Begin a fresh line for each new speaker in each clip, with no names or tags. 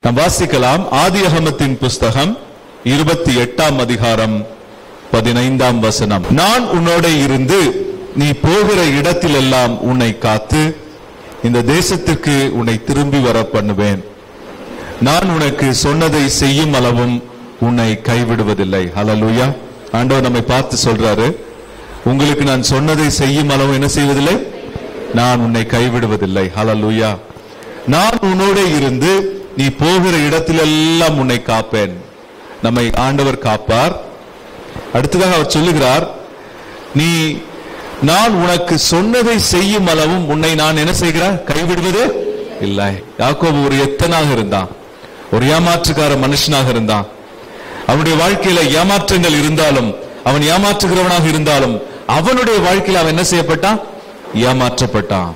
நாம் வாசிக்கலாம் ஆதியகமத்தின் புஸ்தகம் இருபத்தி எட்டாம் அதிகாரம் பதினைந்தாம் வசனம் நான் உன்னோட இருந்து நீ போகிற இடத்திலெல்லாம் உன்னை காத்து இந்த தேசத்திற்கு உன்னை திரும்பி வர பண்ணுவேன் நான் உனக்கு சொன்னதை செய்யும் அளவும் உன்னை கைவிடுவதில்லை ஹalleluya ஆண்டவர் நம்மை பார்த்து சொல்றாரு உங்களுக்கு நான் சொன்னதை செய்யும் அளவு என்ன செய்வதில்லை நான் உன்னை கைவிடுவதில்லை ஹalleluya நான் உன்னோட இருந்து நீ போகிற இடத்திலெல்லாம் உன்னை காப்பேன் நம்மை ஆண்டவர் காப்பார் அடுத்ததாக அவர் சொல்லுகிறார் நீ நான் உனக்கு சொன்னதை செய்யும் அளவும் உன்னை நான் என்ன செய்கிறார் கைவிடுவது இல்லை யாக்கோபு ஒரு எத்தனாக இருந்தான் ஒரு ஏமாற்றுக்கார மனுஷனாக இருந்தான் அவனுடைய வாழ்க்கையில ஏமாற்றங்கள் இருந்தாலும் அவன் ஏமாற்றுகிறவனாக இருந்தாலும் அவனுடைய வாழ்க்கையில அவன் என்ன செய்யப்பட்டான் ஏமாற்றப்பட்டான்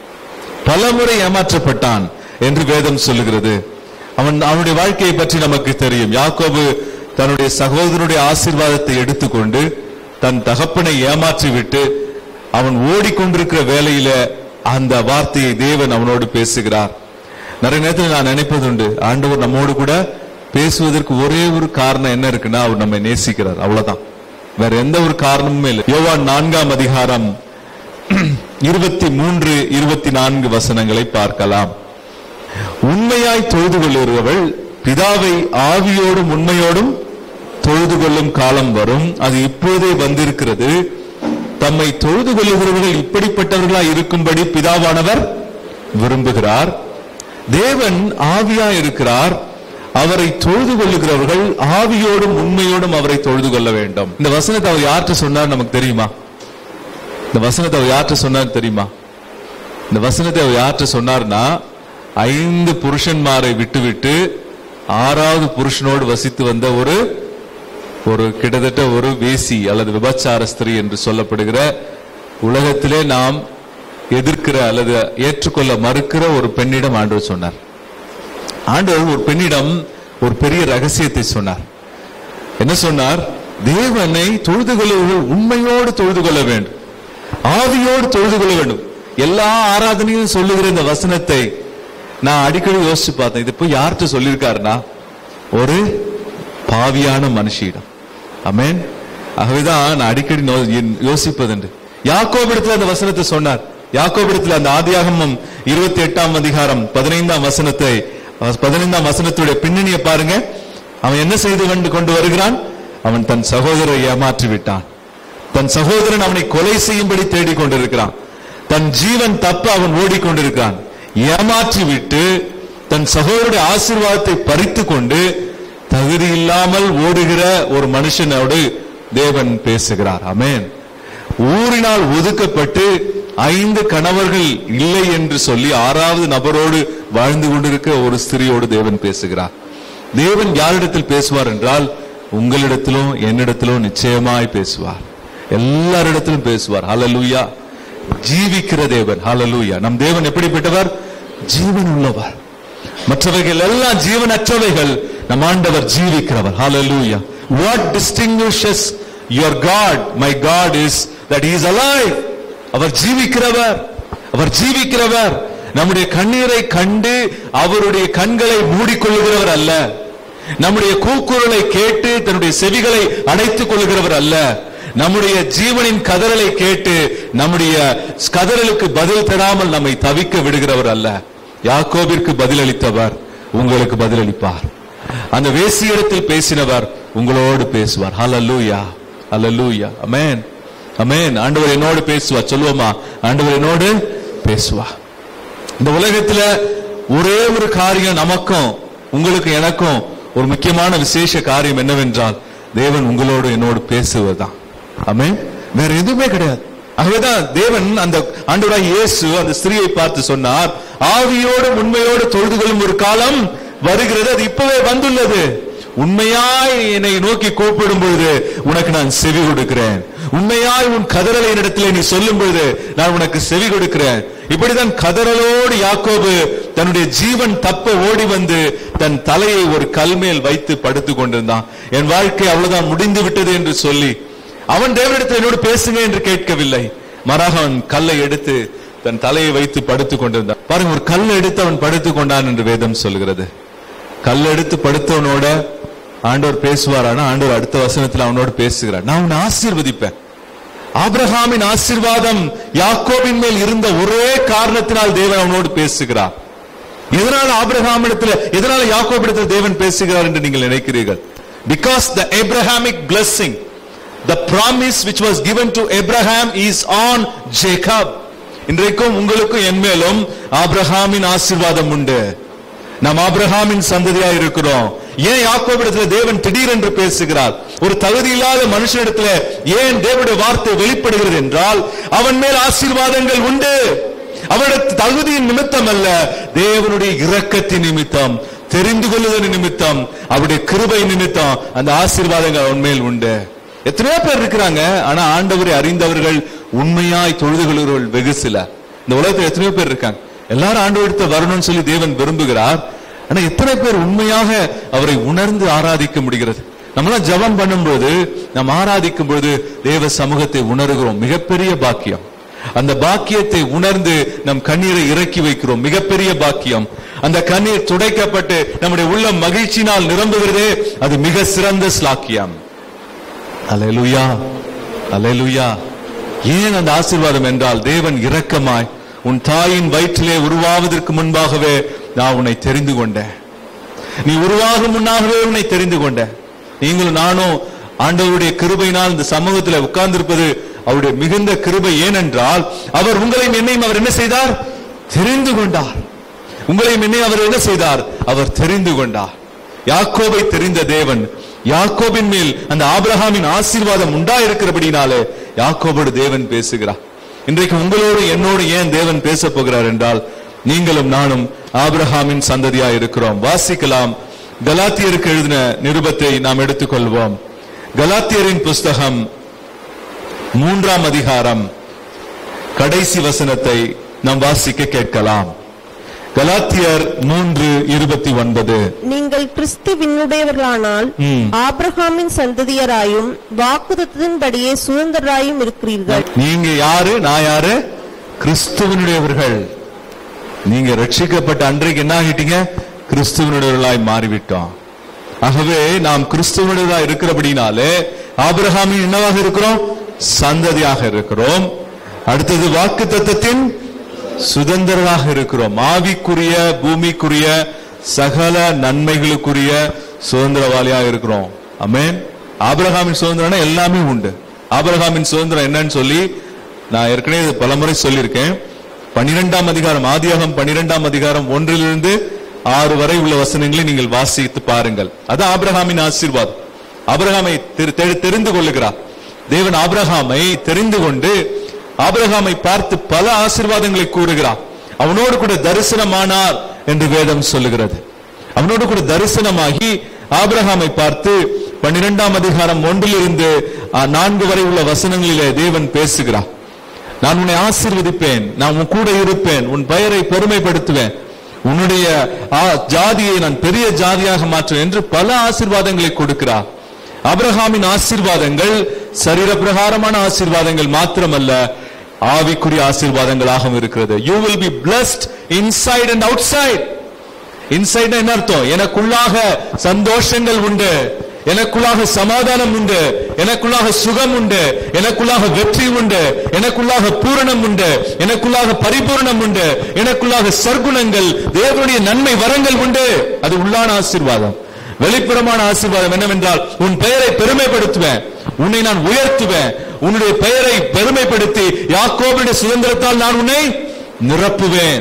பலமுறை ஏமாற்றப்பட்டான் என்று வேதம் சொல்லுகிறது அவன் அவனுடைய வாழ்க்கையை பற்றி நமக்கு தெரியும் யாக்கோபு தன்னுடைய சகோதரனுடைய ஆசீர்வாதத்தை எடுத்துக்கொண்டு தன் தகப்பனை ஏமாற்றி விட்டு அவன் ஓடிக்கொண்டிருக்கிற வேலையில அந்த வார்த்தையை தேவன் அவனோடு பேசுகிறார் நிறைய நேரத்தில் நான் நினைப்பதுண்டு ஆண்டவர் நம்மோடு கூட பேசுவதற்கு ஒரே ஒரு காரணம் என்ன இருக்குன்னா அவர் நம்மை நேசிக்கிறார் அவ்வளவுதான் வேற எந்த ஒரு காரணமுமே இல்லை யோவான் நான்காம் அதிகாரம் இருபத்தி மூன்று இருபத்தி நான்கு வசனங்களை பார்க்கலாம் உண்மையாய் தொழுது கொள்ளுகிறவள் பிதாவை ஆவியோடும் உண்மையோடும் தொழுது கொள்ளும் காலம் வரும் அது இப்போதே வந்திருக்கிறது தம்மை தொழுது கொள்ளுகிறவர்கள் இப்படிப்பட்டவர்களாய் இருக்கும்படி பிதாவானவர் விரும்புகிறார் தேவன் ஆவியா இருக்கிறார் அவரை தொழுது கொள்ளுகிறவர்கள் ஆவியோடும் உண்மையோடும் அவரை தொழுது கொள்ள வேண்டும் இந்த வசனத்தை அவர் யார்கிட்ட சொன்னார் நமக்கு தெரியுமா இந்த வசனத்தை அவர் யார்கிட்ட சொன்னார் தெரியுமா இந்த வசனத்தை அவர் யார்கிட்ட சொன்னார்னா ஐந்து புருஷன்மாரை விட்டுவிட்டு ஆறாவது புருஷனோடு வசித்து வந்த ஒரு ஒரு கிட்டத்தட்ட ஒரு வேசி அல்லது விபச்சார ஸ்திரீ என்று சொல்லப்படுகிற உலகத்திலே நாம் எதிர்க்கிற அல்லது ஏற்றுக்கொள்ள மறுக்கிற ஒரு பெண்ணிடம் ஆண்டவர் சொன்னார் ஆண்டவர் ஒரு பெண்ணிடம் ஒரு பெரிய ரகசியத்தை சொன்னார் என்ன சொன்னார் தேவனை தொழுது கொள்ளுவர்கள் உண்மையோடு தொழுது கொள்ள வேண்டும் ஆவியோடு தொழுது கொள்ள வேண்டும் எல்லா ஆராதனையும் சொல்லுகிற இந்த வசனத்தை நான் அடிக்கடி யோசிச்சு பார்த்தேன் இது போய் யார்கிட்ட சொல்லியிருக்காருன்னா ஒரு பாவியான மனுஷியிடம் அமேன் ஆகவேதான் நான் அடிக்கடி நோ- என்- யோசிப்பதுண்டு யாக்கோபிடத்துல அந்த வசனத்தை சொன்னார் யாக்கோபிடத்துல அந்த ஆதியாகமம் இருபத்தி எட்டாம் அதிகாரம் பதினைந்தாம் வசனத்தை பதினைந்தாம் வசனத்துடைய பின்னணியை பாருங்க அவன் என்ன செய்து கொண்டு கொண்டு வருகிறான் அவன் தன் சகோதரரை ஏமாற்றி விட்டான் தன் சகோதரன் அவனை கொலை செய்யும்படி தேடிக் கொண்டிருக்கிறான் தன் ஜீவன் தப்ப அவன் ஓடிக்கொண்டிருக்கிறான் ஏமாற்றி விட்டு தன் சகோதரருடைய ஆசீர்வாதத்தை பறித்து கொண்டு தகுதி இல்லாமல் ஓடுகிற ஒரு மனுஷனோடு தேவன் பேசுகிறார் ஆமென் ஊரினால் ஒதுக்கப்பட்டு ஐந்து கணவர்கள் இல்லை என்று சொல்லி ஆறாவது நபரோடு வாழ்ந்து கொண்டிருக்கிற ஒரு ஸ்திரியோடு தேவன் பேசுகிறார் தேவன் யாரிடத்தில் பேசுவார் என்றால் உங்களிடத்திலும் என்னிடத்திலும் நிச்சயமாய் பேசுவார் எல்லாரிடத்திலும் பேசுவார் ஹalleluya ஜீவிக்கிற தேவன் ஹalleluya நம் தேவன் எப்படிப்பட்டவர் ஜீவன் உள்ளவர் மற்றவைகள் எல்லாம் ஜீவனற்றவைகள் நம் ஆண்டவர் ஜீவிக்கிறவர் hallelujah what distinguishes your god my god is that he is alive அவர் ஜீவிக்கிறவர் அவர் ஜீவிக்கிறவர் நம்முடைய கண்ணீரை கண்டு அவருடைய கண்களை மூடிக்கொள்ளுகிறவர் அல்ல நம்முடைய கூக்குரலை கேட்டு தன்னுடைய செவிகளை அடைத்துக் கொள்கிறவர் அல்ல நம்முடைய ஜீவனின் கதறலை கேட்டு நம்முடைய கதறலுக்கு பதில் தராமல் நம்மை தவிக்க விடுகிறவர் அல்ல யாக்கோபிற்கு பதிலளித்தவர் உங்களுக்கு பதிலளிப்பார் அந்த வேசியிடத்தில் பேசினவர் உங்களோடு பேசுவார் ஹalleluya ஹalleluya அமேன் அமேன் ஆண்டவர் என்னோடு பேசுவார் சொல்லுவோமா ஆண்டவர் என்னோடு பேசுவார் இந்த உலகத்துல ஒரே ஒரு காரியம் நமக்கும் உங்களுக்கு எனக்கும் ஒரு முக்கியமான விசேஷ காரியம் என்னவென்றால் தேவன் உங்களோடு என்னோடு பேசுவதுதான் ஆமென் வேற எதுவுமே கிடையாது ஆகவேதான் தேவன் அந்த ஆண்டவராய் இயேசு அந்த ஸ்திரீயை பார்த்து சொன்னார் ஆவியோடு உண்மையோடு தொழுது கொள்ளும் ஒரு காலம் வருகிறது அது இப்பவே வந்துள்ளது உண்மையாய் என்னை நோக்கி கூப்பிடும் பொழுது உனக்கு நான் செவி கொடுக்கிறேன் உண்மையாய் உன் கதறலை என்னிடத்திலே நீ சொல்லும் பொழுது நான் உனக்கு செவி கொடுக்கிறேன் இப்படிதான் கதறலோடு யாக்கோபு தன்னுடைய ஜீவன் தப்ப ஓடி வந்து தன் தலையை ஒரு கல் மேல் வைத்து படுத்துக் கொண்டிருந்தான் என் வாழ்க்கை அவ்வளவுதான் முடிந்து விட்டது என்று சொல்லி அவன் தேவனிடத்தில் என்னோடு பேசுங்க என்று கேட்கவில்லை மாறாக அவன் கல்லை எடுத்து தன் தலையை வைத்து படுத்துக் கொண்டிருந்தான் பாருங்க ஒரு கல்லை எடுத்து அவன் படுத்துக் கொண்டான் என்று வேதம் சொல்கிறது கல் எடுத்து படுத்தவனோட ஆண்டவர் பேசுவாரானா ஆண்டவர் அடுத்த வசனத்துல அவனோட பேசுகிறார் நான் உன்னை ஆசீர்வதிப்பேன் ஆபிரகாமின் ஆசீர்வாதம் யாக்கோபின் மேல் இருந்த ஒரே காரணத்தினால் தேவன் அவனோடு பேசுகிறார் எதனால ஆபிரகாமிடத்துல எதனால யாக்கோபிடத்தில் தேவன் பேசுகிறார் என்று நீங்கள் நினைக்கிறீர்கள் because the Abrahamic blessing the promise which was given to Abraham is on Jacob இன்றைக்கும் உங்களுக்கும் என் மேலும் ஆபிரகாமின் ஆசீர்வாதம் உண்டு நாம் ஆபிரகாமின் சந்ததியா இருக்கிறோம் ஏன் யாக்கோபிடத்துல தேவன் திடீரென்று பேசுகிறார் ஒரு தகுதி இல்லாத மனுஷனிடத்துல ஏன் தேவனுடைய வார்த்தை வெளிப்படுகிறது என்றால் அவன் மேல் ஆசீர்வாதங்கள் உண்டு அவருடைய தகுதியின் நிமித்தம் அல்ல தேவனுடைய இரக்கத்தின் நிமித்தம் தெரிந்து கொள்ளுதல் நிமித்தம் அவருடைய கிருபை நிமித்தம் அந்த ஆசீர்வாதங்கள் அவன் மேல் உண்டு எத்தனையோ பேர் இருக்கிறாங்க ஆனா ஆண்டவரை அறிந்தவர்கள் உண்மையாய் தொழுது கொள்கிறவர்கள் வெகு சில இந்த உலகத்துல எத்தனையோ பேர் இருக்காங்க எல்லாரும் ஆண்டவரிடத்தை வரணும்னு சொல்லி தேவன் விரும்புகிறார் ஆனா எத்தனை பேர் உண்மையாக அவரை உணர்ந்து ஆராதிக்க முடிகிறது நம்மளாம் ஜெபம் பண்ணும்போது நாம் ஆராதிக்கும் பொழுது தேவ சமூகத்தை உணர்கிறோம் மிகப்பெரிய பாக்கியம் அந்த பாக்கியத்தை உணர்ந்து நம் கண்ணீரை இறக்கி வைக்கிறோம் மிகப்பெரிய பாக்கியம் அந்த கண்ணீர் துடைக்கப்பட்டு நம்முடைய உள்ளம் மகிழ்ச்சியினால் நிரம்புகிறதே அது மிக சிறந்த ஸ்லாக்கியம் அலையலுயா அலையலுயா ஏன் அந்த ஆசீர்வாதம் என்றால் தேவன் இரக்கமாய் உன் தாயின் வயிற்றிலே உருவாவதற்கு முன்பாகவே நான் உன்னை தெரிந்து கொண்டேன் நீ உருவாகும் முன்னாகவே உன்னை தெரிந்து கொண்டேன் நீங்களும் நானும் ஆண்டவருடைய கிருபையினால் இந்த சமூகத்தில் உட்கார்ந்திருப்பது அவருடைய மிகுந்த கிருபை ஏனென்றால் அவர் உங்களையும் என்னையும் அவர் என்ன செய்தார் தெரிந்து கொண்டார் உங்களையும் என்னையும் அவர் என்ன செய்தார் அவர் தெரிந்து கொண்டார் யாக்கோபை தெரிந்த தேவன் யாக்கோபின் மேல் அந்த ஆபிரகாமின் ஆசீர்வாதம் உண்டாயிருக்கிறபடினாலே யாக்கோபோடு தேவன் பேசுகிறார் இன்றைக்கு உங்களோடு என்னோடு ஏன் தேவன் பேச போகிறார் என்றால் நீங்களும் நானும் ஆபிரகாமின் சந்ததியா இருக்கிறோம் வாசிக்கலாம் கலாத்தியருக்கு எழுதின நிருபத்தை நாம் எடுத்துக்கொள்வோம் கலாத்தியரின் புஸ்தகம் மூன்றாம் அதிகாரம் கடைசி வசனத்தை நாம் வாசிக்க கேட்கலாம் கலாத்தியர் மூன்று இருபத்தி ஒன்பது
நீங்கள் கிறிஸ்துவினுடையவர்களானால்
ம்.
ஆபிரகாமின் சந்ததியராயும் வாக்குதத்தின்படியே சுதந்திரராயும் இருக்கிறீர்கள்
நீங்க யாரு நான் யாரு கிறிஸ்துவனுடையவர்கள் நீங்க ரட்சிக்கப்பட்ட அன்றைக்கு என்ன ஆகிட்டீங்க கிறிஸ்துவனுடையவர்களாய் மாறிவிட்டோம் ஆகவே நாம் கிறிஸ்துவனுடையதா இருக்கிறபடினாலே ஆபிரகாமின் என்னவாக இருக்கிறோம் சந்ததியாக இருக்கிறோம் அடுத்தது வாக்கு தத்தத்தின் சுதந்திரராக இருக்கிறோம் ஆவிக்குரிய பூமிக்குரிய சகல நன்மைகளுக்குரிய சுதந்திரவாளியாக இருக்கிறோம் அமேன் ஆபிரகாமின் சுதந்திரம்னா எல்லாமே உண்டு ஆபிரகாமின் சுதந்திரம் என்னன்னு சொல்லி நான் ஏற்கனவே இது பலமுறை சொல்லியிருக்கேன் பன்னிரெண்டாம் அதிகாரம் ஆதியாகம் பன்னிரெண்டாம் அதிகாரம் ஒன்றிலிருந்து ஆறு வரை உள்ள வசனங்களை நீங்கள் வாசித்து பாருங்கள் அது ஆபிரகாமின் ஆசீர்வாதம் ஆபிரகாமை தெரி- தெரி- தெரிந்து கொள்ளுகிறார் தேவன் ஆபிரகாமை தெரிந்து கொண்டு ஆபிரகாமை பார்த்து பல ஆசீர்வாதங்களை கூறுகிறார் அவனோடு கூட தரிசனமானார் என்று வேதம் சொல்லுகிறது அவனோடு கூட தரிசனமாகி ஆபிரகாமை பார்த்து பன்னிரெண்டாம் அதிகாரம் ஒன்றிலிருந்து ஆ, நான்கு வரை உள்ள வசனங்களிலே தேவன் பேசுகிறார் நான் உன்னை ஆசீர்வதிப்பேன் நான் உன் கூட இருப்பேன் உன் பெயரை பெருமைப்படுத்துவேன் உன்னுடைய ஆ, ஜாதியை நான் பெரிய ஜாதியாக மாற்றுவேன் என்று பல ஆசீர்வாதங்களை கொடுக்கிறார் அபிரகாமின் ஆசீர்வாதங்கள் சரீர பிரகாரமான ஆசீர்வாதங்கள் மாத்திரமல்ல ஆவிக்குரிய ஆசீர்வாதங்களாகவும் இருக்கிறது you will be blessed inside and outside inside என்ன அர்த்தம் எனக்குள்ளாக சந்தோஷங்கள் உண்டு எனக்குள்ளாக சமாதானம் உண்டு எனக்குள்ளாக சுகம் உண்டு எனக்குள்ளாக வெற்றி உண்டு எனக்குள்ளாக பூரணம் உண்டு எனக்குள்ளாக பரிபூரணம் உண்டு எனக்குள்ளாக சர்க்குணங்கள் தேவனுடைய நன்மை வரங்கள் உண்டு அது உள்ளான ஆசீர்வாதம் வெளிப்புறமான ஆசீர்வாதம் என்னவென்றால் உன் பெயரை பெருமைப்படுத்துவேன் உன்னை நான் உயர்த்துவேன் உன்னுடைய பெயரை பெருமைப்படுத்தி யாக்கோபுடைய சுதந்திரத்தால் நான் உன்னை நிரப்புவேன்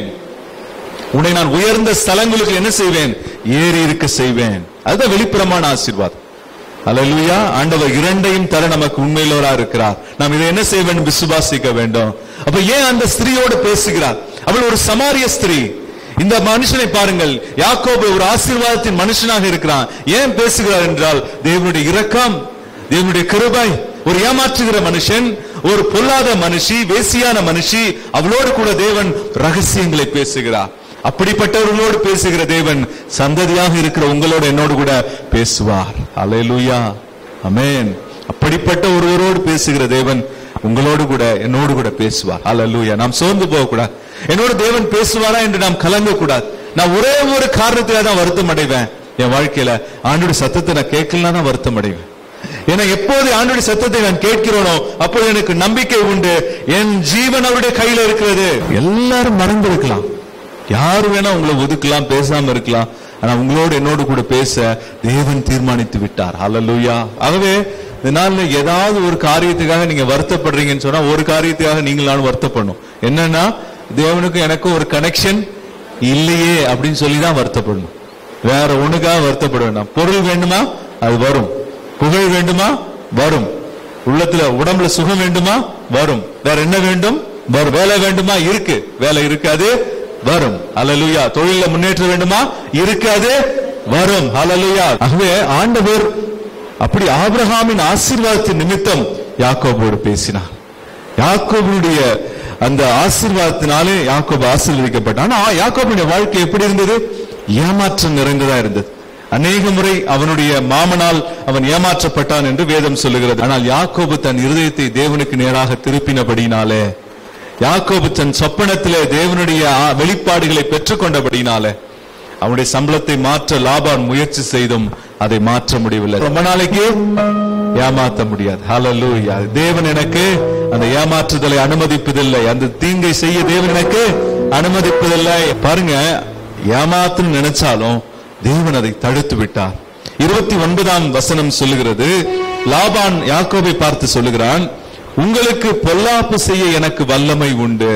உன்னை நான் உயர்ந்த ஸ்தலங்களுக்கு என்ன செய்வேன் ஏறி இருக்க செய்வேன் அதுதான் வெளிப்புறமான ஆசீர்வாதம் அல்லேலூயா ஆண்டவர் இரண்டையும் தர நமக்கு உண்மையிலோரா இருக்கிறார் நாம் இதை என்ன செய்ய வேண்டும் விசுவாசிக்க வேண்டும் அப்ப ஏன் அந்த ஸ்திரீயோடு பேசுகிறார் அவள் ஒரு சமாரிய ஸ்திரீ இந்த மனுஷனை பாருங்கள் யாக்கோபு ஒரு ஆசீர்வாதத்தின் மனுஷனாக இருக்கிறான் ஏன் பேசுகிறார் என்றால் தேவனுடைய இரக்கம் தேவனுடைய கிருபை ஒரு ஏமாற்றுகிற மனுஷன் ஒரு பொல்லாத மனுஷி வேசியான மனுஷி அவளோடு கூட தேவன் ரகசியங்களை பேசுகிறார் அப்படிப்பட்டவர்களோடு பேசுகிற தேவன் சந்ததியாக இருக்கிற உங்களோடு என்னோடு கூட பேசுவார் அல்லேலூயா அமேன் அப்படிப்பட்ட ஒருவரோடு பேசுகிற தேவன் உங்களோடு கூட என்னோடு கூட பேசுவார் அல்லேலூயா நாம் சோர்ந்து போக கூடாது என்னோடு தேவன் பேசுவாரா என்று நாம் கலங்க கூடாது நான் ஒரே ஒரு காரணத்திலே தான் வருத்தம் அடைவேன் என் வாழ்க்கையில ஆண்டோட சத்தத்தை நான் கேட்கலன்னா தான் வருத்தம் அடைவேன் ஏன்னா எப்போது ஆண்டோட சத்தத்தை நான் கேட்கிறோனோ அப்போது எனக்கு நம்பிக்கை உண்டு என் ஜீவன் அவருடைய கையில இருக்கிறது எல்லாரும் மறந்து இருக்கலாம் யாரு வேணா உங்களை ஒதுக்கலாம் பேசாம இருக்கலாம் ஆனா உங்களோடு என்னோடு கூட பேச தேவன் தீர்மானித்து விட்டார் ஹalleluya ஆகவே இந்த நாள்ல ஏதாவது ஒரு காரியத்துக்காக நீங்க வருத்தப்படுறீங்கன்னு சொன்னா ஒரு காரியத்துக்காக நீங்களாலும் வருத்தப்படணும் என்னன்னா தேவனுக்கும் எனக்கும் ஒரு கனெக்ஷன் இல்லையே அப்படின்னு சொல்லி தான் வருத்தப்படணும் வேற ஒண்ணுக்காக வருத்தப்பட வேண்டாம் பொருள் வேண்டுமா அது வரும் புகழ் வேண்டுமா வரும் உள்ளத்துல உடம்புல சுகம் வேண்டுமா வரும் வேற என்ன வேண்டும் வரும் வேலை வேண்டுமா இருக்கு வேலை இருக்காது வரும் அல்லலுயா தொழில முன்னேற்றம் வேண்டுமா இருக்காது வரும் அல்லலுயா ஆகவே ஆண்டவர் அப்படி ஆபிரகாமின் ஆசீர்வாதத்தின் நிமித்தம் யாக்கோபோடு பேசினார் யாக்கோபுடைய அந்த ஆசீர்வாதத்தினாலே யாக்கோபு ஆசீர்வதிக்கப்பட்டான் ஆனா யாக்கோபுடைய வாழ்க்கை எப்படி இருந்தது ஏமாற்றம் நிறைந்ததா இருந்தது அநேக முறை அவனுடைய மாமனால் அவன் ஏமாற்றப்பட்டான் என்று வேதம் சொல்லுகிறது ஆனால் யாக்கோபு தன் இருதயத்தை தேவனுக்கு நேராக திருப்பினபடினாலே யாக்கோபு தன் சொப்பனத்திலே தேவனுடைய ஆ- வெளிப்பாடுகளை பெற்றுக்கொண்டபடினாலே அவனுடைய சம்பளத்தை மாற்ற லாபான் முயற்சி செய்தும் அதை மாற்ற முடியவில்லை ரொம்ப நாளைக்கு ஏமாத்த முடியாது ஹalleluya தேவன் எனக்கு அந்த ஏமாற்றுதலை அனுமதிப்பதில்லை அந்த தீங்கை செய்ய தேவன் எனக்கு அனுமதிப்பதில்லை பாருங்க ஏமாத்துன்னு நினைச்சாலும் தேவன் அதை தடுத்து விட்டார் இருபத்தி ஒன்பதாம் வசனம் சொல்லுகிறது லாபான் யாக்கோபை பார்த்து சொல்லுகிறான் உங்களுக்கு பொல்லாப்பு செய்ய எனக்கு வல்லமை உண்டு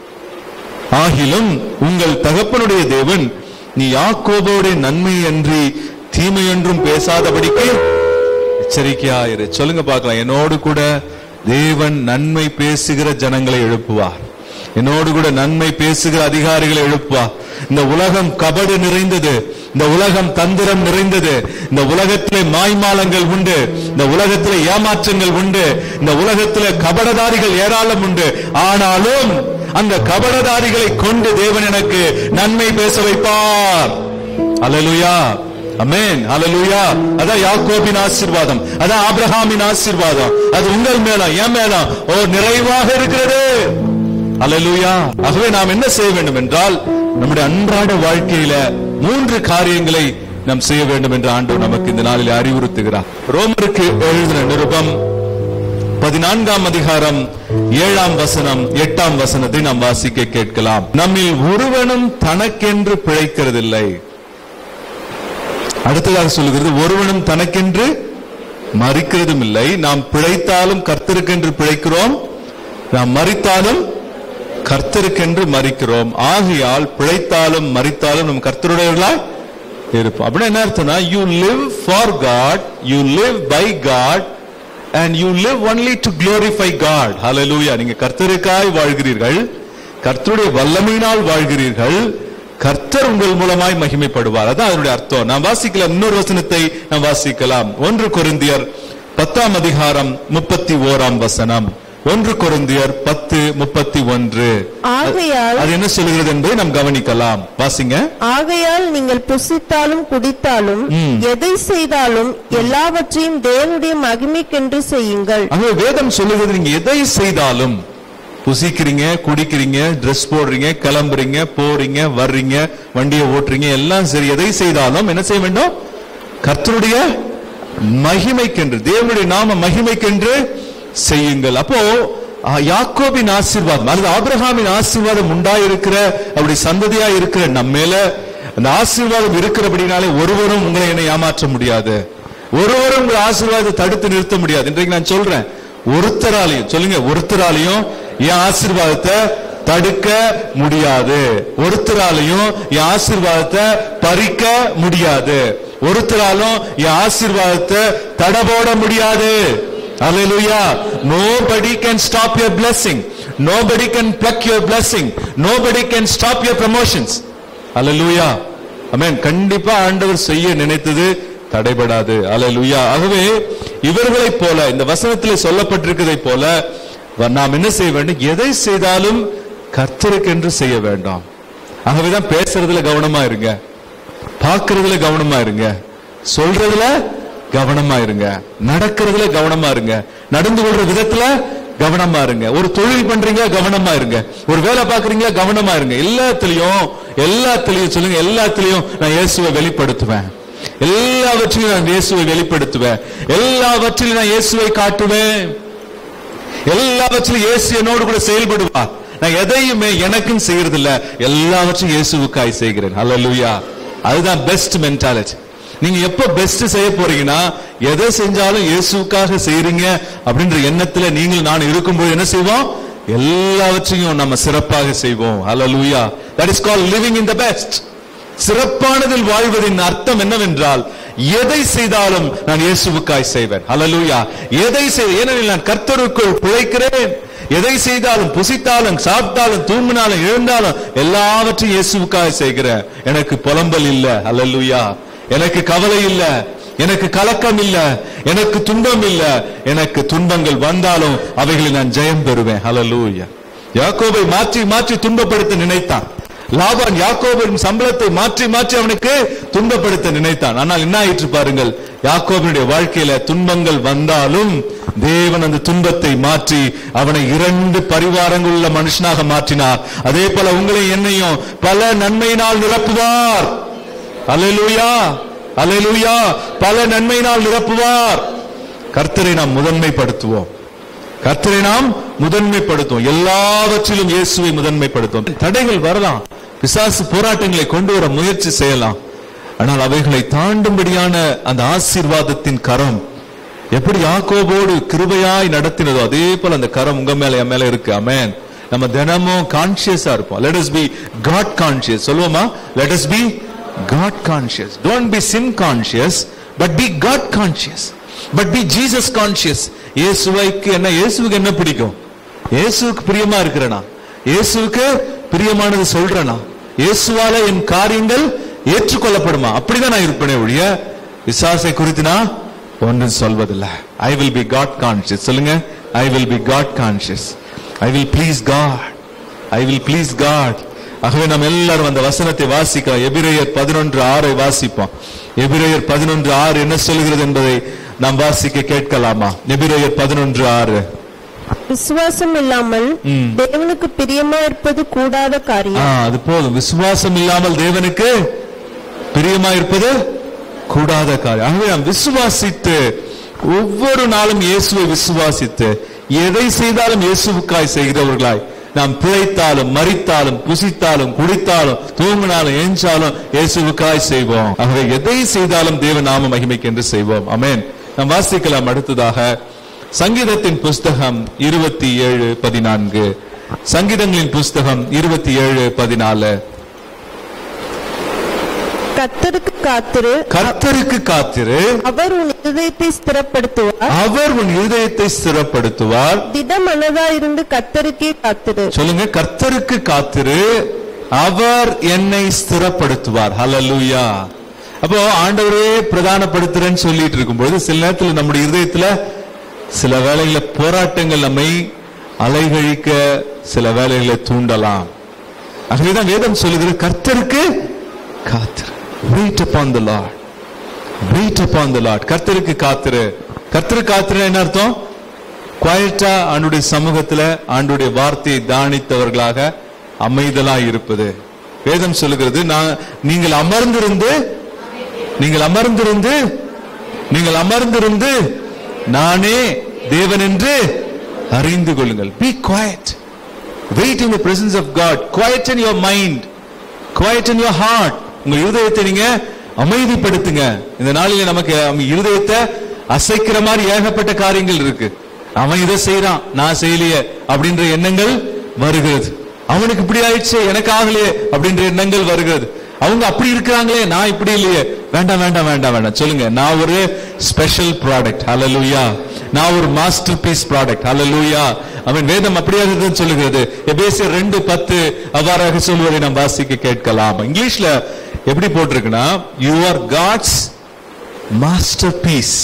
ஆகிலும் உங்கள் தகப்பனுடைய தேவன் நீ யாக்கோபோடைய நன்மை அன்றி தீமையொன்றும் பேசாதபடிக்கு எச்சரிக்கையாயிரு சொல்லுங்க பார்க்கலாம் என்னோடு கூட தேவன் நன்மை பேசுகிற ஜனங்களை எழுப்புவார் என்னோடு கூட நன்மை பேசுகிற அதிகாரிகளை எழுப்புவார் இந்த உலகம் கபடு நிறைந்தது இந்த உலகம் தந்திரம் நிறைந்தது இந்த உலகத்திலே மாய்மாலங்கள் உண்டு இந்த உலகத்திலே ஏமாற்றங்கள் உண்டு இந்த உலகத்திலே கபடதாரிகள் ஏராளம் உண்டு ஆனாலும் அந்த கபடதாரிகளை கொண்டு தேவன் எனக்கு நன்மை பேச வைப்பார் அல்லேலூயா அமேன் அல்லேலூயா அதான் யாக்கோபின் ஆசீர்வாதம் அதான் ஆபிரகாமின் ஆசீர்வாதம் அது உங்கள் மேலம் என் மேலம் ஓ நிறைவாக இருக்கிறது அல்லேலூயா ஆகவே நாம் என்ன செய்ய வேண்டும் என்றால் நம்முடைய அன்றாட வாழ்க்கையில மூன்று காரியங்களை நாம் செய்ய வேண்டும் என்று ஆண்டவர் நமக்கு இந்த நாளில் அறிவுறுத்துகிறார் ரோமருக்கு எழுதின நிருபம் பதினான்காம் அதிகாரம் ஏழாம் வசனம் எட்டாம் வசனத்தை நாம் வாசிக்க கேட்கலாம் நம்மில் ஒருவனும் தனக்கென்று பிழைக்கிறதில்லை அடுத்ததாக சொல்லுகிறது ஒருவனும் தனக்கென்று மறிக்கிறதும் இல்லை நாம் பிழைத்தாலும் கர்த்தருக்கென்று பிழைக்கிறோம் நாம் மறித்தாலும் கர்த்தருக்கென்று மறிக்கிறோம் ஆகையால் பிழைத்தாலும் மறித்தாலும் நம் கர்த்தருடையவர்களாய் இருப்போம் அப்படின்னா என்ன அர்த்தம்னா you live for God you live by God and you live only to glorify God ஹalleluya நீங்க கர்த்தருக்காய் வாழ்கிறீர்கள் கர்த்தருடைய வல்லமையினால் வாழ்கிறீர்கள் கர்த்தர் உங்கள் மூலமாய் மகிமைப்படுவார் அதான் அதனுடைய அர்த்தம் நாம் வாசிக்கலாம் இன்னொரு வசனத்தை நாம் வாசிக்கலாம் ஒன்று கொரிந்தியர் பத்தாம் அதிகாரம் முப்பத்தி ஓராம் வசனம் ஒன்று கொரிந்தியர் பத்து முப்பத்தி ஒன்று
ஆகையால்
அது என்ன சொல்கிறது என்பதை நாம் கவனிக்கலாம் வாசிங்க
ஆகையால் நீங்கள் புசித்தாலும் குடித்தாலும் எதை செய்தாலும் எல்லாவற்றையும் தேவனுடைய மகிமைக்கென்று செய்யுங்கள்
ஆகவே வேதம் சொல்லுகிறது நீங்க எதை செய்தாலும் புசிக்கிறீங்க குடிக்கிறீங்க ட்ரெஸ் போடுறீங்க கிளம்புறீங்க போறீங்க வர்றீங்க வண்டியை ஓட்டுறீங்க எல்லாம் சரி எதை செய்தாலும் என்ன செய்ய வேண்டும் கர்த்தருடைய மகிமைக்கென்று தேவனுடைய நாம மகிமைக்கென்று செய்யுங்கள் அப்போ ஆ, யாக்கோபின் ஆசீர்வாதம் அல்லது ஆபிரகாமின் ஆசீர்வாதம் உண்டாயிருக்கிற அப்படி சந்ததியா இருக்கிற நம்ம மேல அந்த ஆசீர்வாதம் இருக்கிறபடினாலே ஒருவரும் உங்களை என்னை ஏமாற்ற முடியாது ஒருவரும் உங்கள் ஆசீர்வாதத்தை தடுத்து நிறுத்த முடியாது இன்றைக்கு நான் சொல்றேன் ஒருத்தராலையும் சொல்லுங்க ஒருத்தராலையும் என் ஆசீர்வாதத்தை தடுக்க முடியாது ஒருத்தராலையும் என் ஆசீர்வாதத்தை பறிக்க முடியாது ஒருத்தராலும் என் ஆசீர்வாதத்தை தடபோட முடியாது Hallelujah. Nobody can stop your blessing. Nobody can pluck your blessing. Nobody can stop your promotions. Hallelujah. Amen. கண்டிப்பா ஆண்டவர் செய்ய நினைத்தது தடைபடாது அல்லேலூயா ஆகவே இவர்களைப் போல இந்த வசனத்திலே சொல்லப்பட்டிருக்கிறதைப் போல வ- நாம் என்ன செய்ய வேண்டும் எதை செய்தாலும் கர்த்தருக்கென்று செய்ய வேண்டாம் ஆகவேதான் பேசுறதுல கவனமா இருங்க பார்க்கறதுல கவனமா இருங்க சொல்றதுல கவனமா இருங்க நடக்கிறதுல கவனமா இருங்க நடந்து கொள்ற விதத்துல கவனமா இருங்க ஒரு தொழில் பண்றீங்க கவனமா இருங்க ஒரு வேலை பாக்குறீங்க கவனமா இருங்க எல்லாத்துலயும் எல்லாத்துலயும் சொல்லுங்க எல்லாத்துலயும் நான் இயேசுவை வெளிப்படுத்துவேன் எல்லாவற்றிலும் நான் இயேசுவை வெளிப்படுத்துவேன் எல்லாவற்றிலும் நான் இயேசுவை காட்டுவேன் எல்லாவற்றிலும் இயேசு என்னோடு கூட செயல்படுவார் நான் எதையுமே எனக்கும் செய்யறது இல்ல எல்லாவற்றையும் இயேசுவுக்காய் செய்கிறேன் ஹalleluya அதுதான் பெஸ்ட் மென்டாலிட்டி நீங்க எப்ப பெஸ்ட் செய்ய போறீங்கன்னா எதை செஞ்சாலும் இயேசுவுக்காக செய்றீங்க அப்படின்ற எண்ணத்துல நீங்கள் நான் இருக்கும்போது என்ன செய்வோம் எல்லாவற்றையும் நம்ம சிறப்பாக செய்வோம் ஹalleluya that is called living in the best சிறப்பானதில் வாழ்வதின் அர்த்தம் என்னவென்றால் எதை செய்தாலும் நான் இயேசுவுக்காய் செய்வேன் ஹalleluya எதை செய் ஏனெனில் நான் கர்த்தருக்குள் பிழைக்கிறேன் எதை செய்தாலும் புசித்தாலும் சாப்பிட்டாலும் தூங்கினாலும் எழுந்தாலும் எல்லாவற்றையும் இயேசுவுக்காக செய்கிறேன் எனக்கு புலம்பல் இல்ல ஹalleluya எனக்கு கவலை இல்ல எனக்கு கலக்கம் இல்ல எனக்கு துன்பம் இல்ல எனக்கு துன்பங்கள் வந்தாலும் அவைகளில் நான் ஜெயம் பெறுவேன் ஹalleluya யாக்கோபை மாற்றி மாற்றி துன்பப்படுத்த நினைத்தான் லாபான் யாக்கோபின் சம்பளத்தை மாற்றி மாற்றி அவனுக்கு துன்பப்படுத்த நினைத்தான் ஆனால் என்ன ஆயிற்று பாருங்கள் யாக்கோபினுடைய வாழ்க்கையில துன்பங்கள் வந்தாலும் தேவன் அந்த துன்பத்தை மாற்றி அவனை இரண்டு பரிவாரங்கள் உள்ள மனுஷனாக மாற்றினார் அதே போல உங்களை என்னையும் பல நன்மையினால் நிரப்புவார் அல்லேலூயா அல்லேலூயா பல நன்மையினால் நிரப்புவார் கர்த்தரை நாம் முதன்மைப்படுத்துவோம் கர்த்தரை நாம் முதன்மைப்படுத்துவோம் எல்லாவற்றிலும் இயேசுவை முதன்மைப்படுத்துவோம் தடைகள் வரலாம் பிசாசு போராட்டங்களை கொண்டு வர முயற்சி செய்யலாம் ஆனால் அவைகளை தாண்டும்படியான அந்த ஆசீர்வாதத்தின் கரம் எப்படி யாக்கோபோடு கிருபையாய் நடத்தினதோ அதே போல அந்த கரம் உங்க மேல என் மேல இருக்கு அமேன் நம்ம தினமும் கான்சியஸா இருப்போம் let us be god conscious சொல்லுவோமா let us be god conscious don't be sin conscious but be god conscious but be jesus conscious இயேசுவைக்கு என்ன இயேசுவுக்கு என்ன பிடிக்கும் இயேசுவுக்கு பிரியமா இருக்கிறனா இயேசுவுக்கு பிரியமானது சொல்றனா இயேசுவால என் காரியங்கள் ஏற்றுக்கொள்ளப்படுமா அப்படிதான் நான் இருப்பேனே ஒழிய விசாசை குறித்து நான் ஒன்றும் சொல்வதில்லை I will be God conscious சொல்லுங்க I will be God conscious I will please God I will please God ஆகவே நாம் எல்லாரும் அந்த வசனத்தை வாசிக்கலாம் எபிரேயர் பதினொன்று ஆறை வாசிப்போம் எபிரேயர் பதினொன்று ஆறு என்ன சொல்கிறது என்பதை நாம் வாசிக்க கேட்கலாமா எபிரேயர் பதினொன்று ஆறு
விசுவாசம் இல்லாமல் தேவனுக்கு பிரியமா இருப்பது கூடாத
ஆ,
காரியம்
அது போதும் விசுவாசம் இல்லாமல் தேவனுக்கு பிரியமா இருப்பது கூடாத காரியம் ஆகவே நாம் விசுவாசித்து ஒவ்வொரு நாளும் இயேசுவை விசுவாசித்து எதை செய்தாலும் இயேசுவுக்காய் செய்கிறவர்களாய் நாம் பிழைத்தாலும் மரித்தாலும் புசித்தாலும் குடித்தாலும் தூங்கினாலும் ஏஞ்சாலும் இயேசுவுக்காய் செய்வோம் ஆகவே எதை செய்தாலும் தேவ நாம மகிமைக்கு என்று செய்வோம் அமேன் நாம் வாசிக்கலாம் அடுத்ததாக சங்கீதத்தின் புஸ்தகம் இருபத்தி ஏழு பதினான்கு சங்கீதங்களின் புஸ்தகம் இருபத்தி ஏழு பதினாலு
கர்த்தருக்கு காத்திரு
கர்த்தருக்கு காத்திரு
அவர் உன் இருதயத்தை ஸ்திரப்படுத்துவார்
அவர் உன் இருதயத்தை ஸ்திரப்படுத்துவார்
திடமனதாயிருந்து கர்த்தருக்கே காத்திரு
சொல்லுங்க கர்த்தருக்கு காத்திரு அவர் என்னை ஸ்திரப்படுத்துவார் ஹalleluya அப்போ ஆண்டவரே பிரதானப்படுத்துறேன்னு சொல்லிட்டு இருக்கும்பொழுது சில நேரத்துல நம்முடைய இருதயத்துல சில வேளைகள போராட்டங்கள் நம்மை அலைகழிக்க சில வேளைகளை தூண்டலாம் ஆகவேதான் வேதம் சொல்லுகிறது கர்த்தருக்கு காத்திரு wait upon the lord wait upon the lord கர்த்தருக்கு காத்திரு கர்த்தருக்கு காத்திரு என்ன அர்த்தம் குவாய்ட்டா ஆண்டுடைய சமூகத்துல ஆண்டுடைய வார்த்தையை தானித்தவர்களாக அமைதலா இருப்பது வேதம் சொல்லுகிறது நான் நீங்கள் அமர்ந்திருந்து நீங்கள் அமர்ந்திருந்து நீங்கள் அமர்ந்திருந்து நானே தேவன் என்று அறிந்து கொள்ளுங்கள் be quiet wait in the presence of God quiet in your mind quiet in your heart உங்க இருதயத்தை நீங்க அமைதிப்படுத்துங்க இந்த நாளில நமக்கு நம்ம இருதயத்தை அசைக்கிற மாதிரி ஏகப்பட்ட காரியங்கள் இருக்கு அவன் இதை செய்யறான் நான் செய்யலையே அப்படின்ற எண்ணங்கள் வருகிறது அவனுக்கு இப்படி ஆயிடுச்சு எனக்கு ஆகலையே அப்படின்ற எண்ணங்கள் வருகிறது அவங்க அப்படி இருக்கிறாங்களே நான் இப்படி இல்லையே வேண்டாம் வேண்டாம் வேண்டாம் வேண்டாம் சொல்லுங்க நான் ஒரு ஸ்பெஷல் ப்ராடக்ட் ஹalleluya நான் ஒரு மாஸ்டர் பீஸ் ப்ராடக்ட் ஹalleluya அவன் வேதம் அப்படியாக தான் சொல்லுகிறது எபேசியர் ரெண்டு பத்து அவ்வாறாக சொல்வதை நாம் வாசிக்க கேட்கலாம் இங்கிலீஷ்ல எப்படி போட்டிருக்குன்னா you are God's masterpiece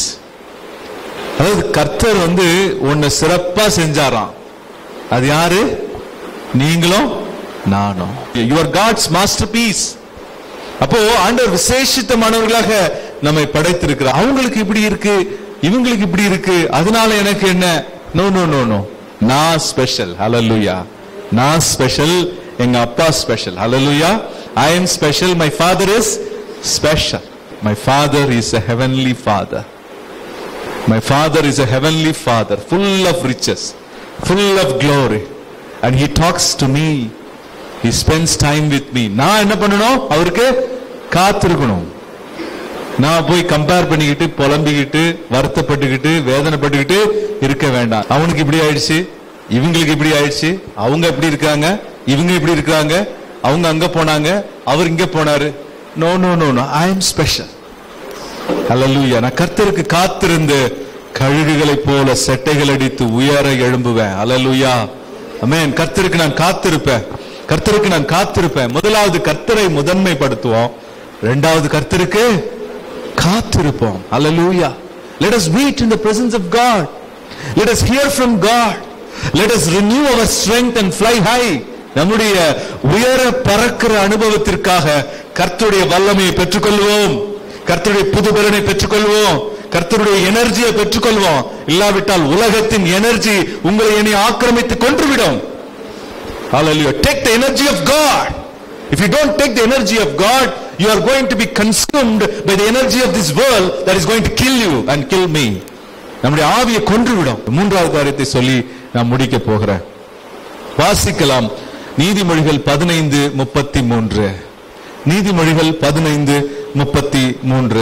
அதாவது கர்த்தர் வந்து ஒன்னு சிறப்பா செஞ்சாராம் அது யாரு நீங்களும் நானும் யுவர் காட்ஸ் மாஸ்டர் பீஸ் அப்போ ஆண்டவர் விசேஷித்தமானவர்களாக நம்மை படைத்திருக்கிறார் அவங்களுக்கு இப்படி இருக்கு இவங்களுக்கு இப்படி இருக்கு அதனால எனக்கு என்ன நோ நோ நோ நோ நான் ஸ்பெஷல் ஹalleluya நான் ஸ்பெஷல் எங்க அப்பா ஸ்பெஷல் ஹalleluya I am special my father is special My father is a heavenly father. My father is a heavenly father, full of riches, full of glory. And he talks to me. He spends time with me. நான் என்ன பண்ணணும் அவருக்கு காத்திருக்கணும் நான் போய் compare பண்ணிக்கிட்டு புலம்பிக்கிட்டு வருத்தப்பட்டுக்கிட்டு வேதனைப்பட்டுக்கிட்டு இருக்க வேண்டாம் அவனுக்கு இப்படி ஆயிடுச்சு இவங்களுக்கு இப்படி ஆயிடுச்சு அவங்க இப்படி இருக்காங்க இவங்க இப்படி இருக்காங்க அவங்க அங்க போனாங்க அவர் இங்க போனாரு no no no no I am special அல்லூயா நான் கர்த்தருக்கு காத்திருந்து கழுகுகளைப் போல செட்டைகள் அடித்து உயர எழும்புவேன் அல்லூயா அமேன் கர்த்தருக்கு நான் காத்திருப்பேன் கர்த்தருக்கு நான் காத்திருப்பேன் முதலாவது கர்த்தரை முதன்மைப்படுத்துவோம் இரண்டாவது கர்த்தருக்கு காத்திருப்போம் அல்லூயா let us wait in the presence of god let us hear from god let us renew our strength and fly high நம்முடைய உயர பறக்கிற அனுபவத்திற்காக கர்த்தருடைய வல்லமையை பெற்றுக்கொள்வோம் கர்த்தருடைய புதுபலனை பெற்றுக்கொள்வோம் கர்த்தருடைய எனர்ஜியை பெற்றுக்கொள்வோம் இல்லாவிட்டால் உலகத்தின் எனர்ஜி உங்களை என்னை ஆக்கிரமித்து கொன்றுவிடும் Hallelujah. Take the energy of God. If you don't take the energy of God, you are going to be consumed by the energy of this world that is going to kill you and kill me. நம்முடைய ஆவியை கொன்றுவிடும் மூன்றாவது காரியத்தை சொல்லி நான் முடிக்க போகிறேன் வாசிக்கலாம் நீதிமொழிகள் பதினைந்து முப்பத்தி மூன்று நீதிமொழிகள் பதினைந்து முப்பத்தி மூன்று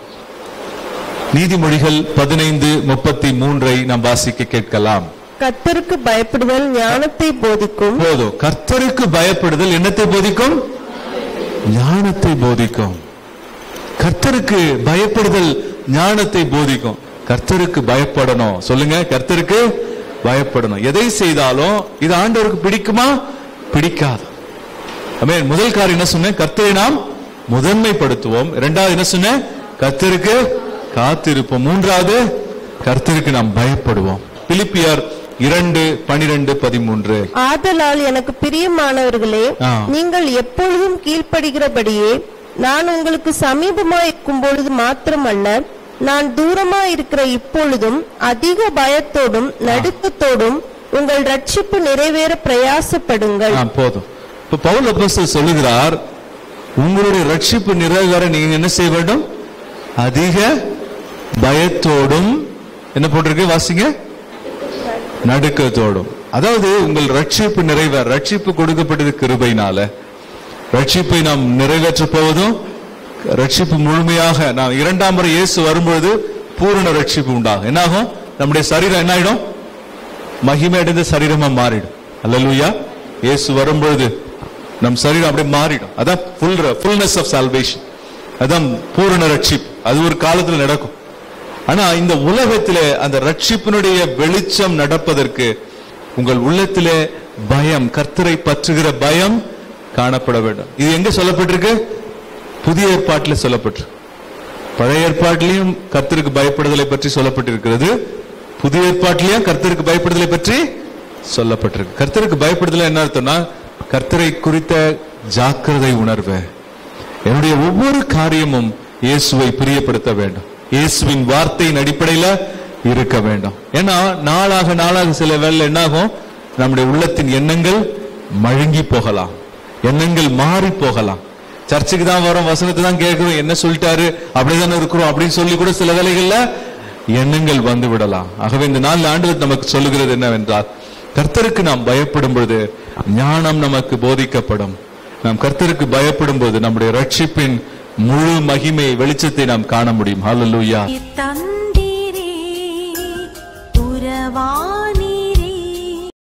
நீதிமொழிகள் பதினைந்து முப்பத்தி மூன்றை நாம் வாசிக்க கேட்கலாம்
கர்த்தருக்கு பயப்படுதல் ஞானத்தை போதிக்கும்
போதும் கர்த்தருக்கு பயப்படுதல் என்னத்தை போதிக்கும் ஞானத்தை போதிக்கும் கர்த்தருக்கு பயப்படுதல் ஞானத்தை போதிக்கும் கர்த்தருக்கு பயப்படணும் சொல்லுங்க கர்த்தருக்கு பயப்படணும் எதை செய்தாலும் இது ஆண்டவருக்கு பிடிக்குமா பிடிக்காது ஆமென் முதல் காரியம் என்ன சொன்னேன் கர்த்தரை நாம் முதன்மைப்படுத்துவோம் இரண்டாவது என்ன சொன்னேன் கர்த்தருக்கு காத்திருப்போம் மூன்றாவது கர்த்தருக்கு நாம் பயப்படுவோம் பிலிப்பியர் இரண்டு பனிரெண்டு பதிமூன்று
ஆதலால் எனக்கு பிரியமானவர்களே
ஆ.
நீங்கள் எப்பொழுதும் கீழ்ப்படுகிறபடியே நான் உங்களுக்கு சமீபமாய் இருக்கும் பொழுது மாத்திரமல்ல நான் தூரமாய் இருக்கிற இப்பொழுதும் அதிக பயத்தோடும் நடுக்கத்தோடும் உங்கள் ரட்சிப்பு நிறைவேற பிரயாசப்படுங்கள்
ஆ, போதும் இப்ப பவுல் அப்போஸ்தலர் சொல்லுகிறார் உங்களுடைய ரட்சிப்பு நிறைவேற நீங்க என்ன செய்ய வேண்டும் அதிக பயத்தோடும் என்ன போட்டிருக்கு வாசிங்க நடுக்கத்தோடும் அதாவது உங்கள் ரட்சிப்பு நிறைவேற ரட்சிப்பு கொடுக்கப்பட்டது கிருபையினால ரட்சிப்பை நாம் நிறைவேற்ற போவதும் ரட்சிப்பு முழுமையாக நாம் இரண்டாம் முறை இயேசு வரும்பொழுது பூரண ரட்சிப்பு உண்டாகும் என்னாகும் நம்முடைய சரீரம் என்ன ஆயிடும் மகிமை அடைந்த சரீரமா மாறிடும் அல்லேலூயா இயேசு வரும்பொழுது நம் சரீரம் அப்படியே மாறிடும் அதான் ஃபுல் ஃபுல்னஸ் ஆஃப் சால்வேஷன் அதான் பூரண ரட்சிப்பு அது ஒரு காலத்துல நடக்கும் ஆனா இந்த உலகத்திலே அந்த ரட்சிப்பினுடைய வெளிச்சம் நடப்பதற்கு உங்கள் உள்ளத்திலே பயம் கர்த்தரை பற்றுகிற பயம் காணப்பட வேண்டும் இது எங்க சொல்லப்பட்டிருக்கு புதிய ஏற்பாட்டில் சொல்லப்பட்டிருக்கு பழைய ஏற்பாட்டிலையும் கர்த்தருக்கு பயப்படுதலை பற்றி சொல்லப்பட்டிருக்கிறது புதிய ஏற்பாட்டிலையும் கர்த்தருக்கு பயப்படுதலை பற்றி சொல்லப்பட்டிருக்கு கர்த்தருக்கு பயப்படுதலை என்ன அர்த்தம்னா கர்த்தரை குறித்த ஜாக்கிரதை உணர்வு என்னுடைய ஒவ்வொரு காரியமும் இயேசுவை பிரியப்படுத்த வேண்டும் இயேசுவின் வார்த்தையின் அடிப்படையில இருக்க வேண்டும் ஏன்னா நாளாக நாளாக சில வேளை என்னாகும் நம்முடைய உள்ளத்தின் எண்ணங்கள் மழுங்கி போகலாம் எண்ணங்கள் மாறி போகலாம் சர்ச்சுக்கு தான் வரோம் வசனத்தை தான் கேட்கிறோம் என்ன சொல்லிட்டாரு அப்படிதானே இருக்கிறோம் அப்படின்னு சொல்லி கூட சில வேளைகள்ல எண்ணங்கள் வந்து விடலாம் ஆகவே இந்த நாலு ஆண்டுகள் நமக்கு சொல்லுகிறது என்னவென்றால் கர்த்தருக்கு நாம் பயப்படும் பொழுது ஞானம் நமக்கு போதிக்கப்படும் நாம் கர்த்தருக்கு பயப்படும் போது நம்முடைய ரட்சிப்பின் முழு மகிமை வெளிச்சத்தை நாம் காண முடியும் ஹalleluya
தந்தீரே உறவாய்